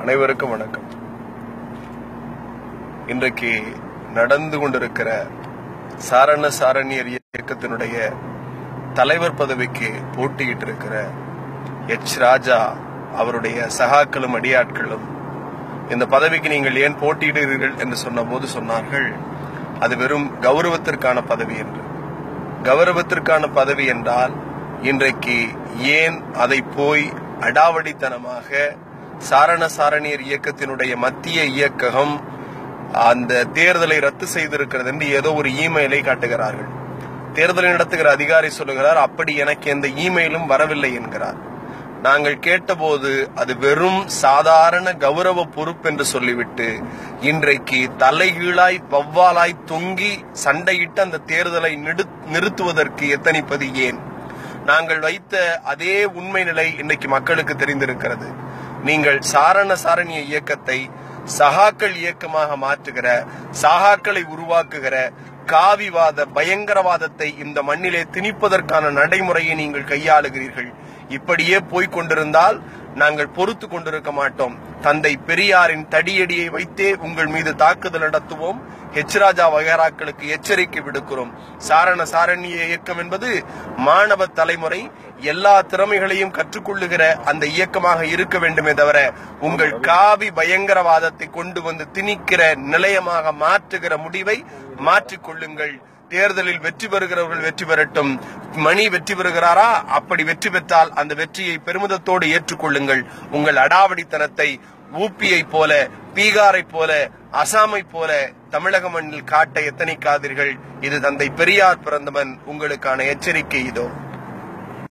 அனைவருக்கும் வணக்கம் இன்றைக்கு நடந்து கொண்டிருக்கிற சாரண சாரணியர் இயக்கத்தினுடைய தலைவர் பதவிக்கு போட்டியிட்டு இருக்கிற எச் ராஜா அவருடைய சகாக்களும் அடியாட்களும் இந்த பதவிக்கு நீங்கள் ஏன் போட்டியிடுகிறீர்கள் என்று சொன்னபோது சொன்னார்கள் அது வெறும் கௌரவத்திற்கான பதவி என்று கௌரவத்திற்கான பதவி என்றால் இன்றைக்கு ஏன் அதை போய் அடாவடித்தனமாக சாரண சாரணியர் இயக்கத்தினுடைய மத்திய இயக்ககம் அந்த தேர்தலை ரத்து செய்திருக்கிறது என்று ஏதோ ஒரு இமெயிலை காட்டுகிறார்கள் தேர்தலை நடத்துகிற அதிகாரி சொல்லுகிறார் அப்படி எனக்கு எந்த இமெயிலும் வரவில்லை என்கிறார் நாங்கள் கேட்டபோது அது வெறும் சாதாரண கௌரவ பொறுப்பு என்று சொல்லிவிட்டு இன்றைக்கு தலைகீழாய் வவ்வாலாய் தொங்கி சண்டையிட்டு அந்த தேர்தலை நிடு- நிறுத்துவதற்கு எத்தனிப்பது ஏன் நாங்கள் வைத்த அதே உண்மை நிலை இன்னைக்கு மக்களுக்கு தெரிந்திருக்கிறது நீங்கள் சாரண சாரணிய இயக்கத்தை சகாக்கள் இயக்கமாக மாற்றுகிற சகாக்களை உருவாக்குகிற காவிவாத பயங்கரவாதத்தை இந்த மண்ணிலே திணிப்பதற்கான நடைமுறையை நீங்கள் கையாளுகிறீர்கள் இப்படியே போய்க் கொண்டிருந்தால் நாங்கள் பொறுத்து கொண்டிருக்க மாட்டோம் தந்தை பெரியாரின் தடியடியை வைத்தே உங்கள் மீது தாக்குதல் நடத்துவோம் ஹெச் ராஜா வகைராக்களுக்கு எச்சரிக்கை விடுக்கிறோம் சாரண சாரணிய இயக்கம் என்பது மாணவ தலைமுறை எல்லா திறமைகளையும் கற்றுக்கொள்ளுகிற அந்த இயக்கமாக இருக்க வேண்டுமே தவிர உங்கள் காவி பயங்கரவாதத்தை கொண்டு வந்து திணிக்கிற நிலையமாக மாற்றுகிற முடிவை மாற்றிக்கொள்ளுங்கள் தேர்தலில் வெற்றி பெறுகிறவர்கள் வெற்றி பெறட்டும் மணி வெற்றி பெறுகிறாரா அப்படி வெற்றி பெற்றால் அந்த வெற்றியை பெருமிதத்தோடு ஏற்றுக்கொள்ளுங்கள் உங்கள் அடாவடித்தனத்தை ஊப்பியை போல பீகாரை போல அசாமை போல தமிழக மண்ணில் காட்ட எத்தனைக்காதீர்கள் இது தந்தை பெரியார் பிறந்தவன் உங்களுக்கான எச்சரிக்கை இதோ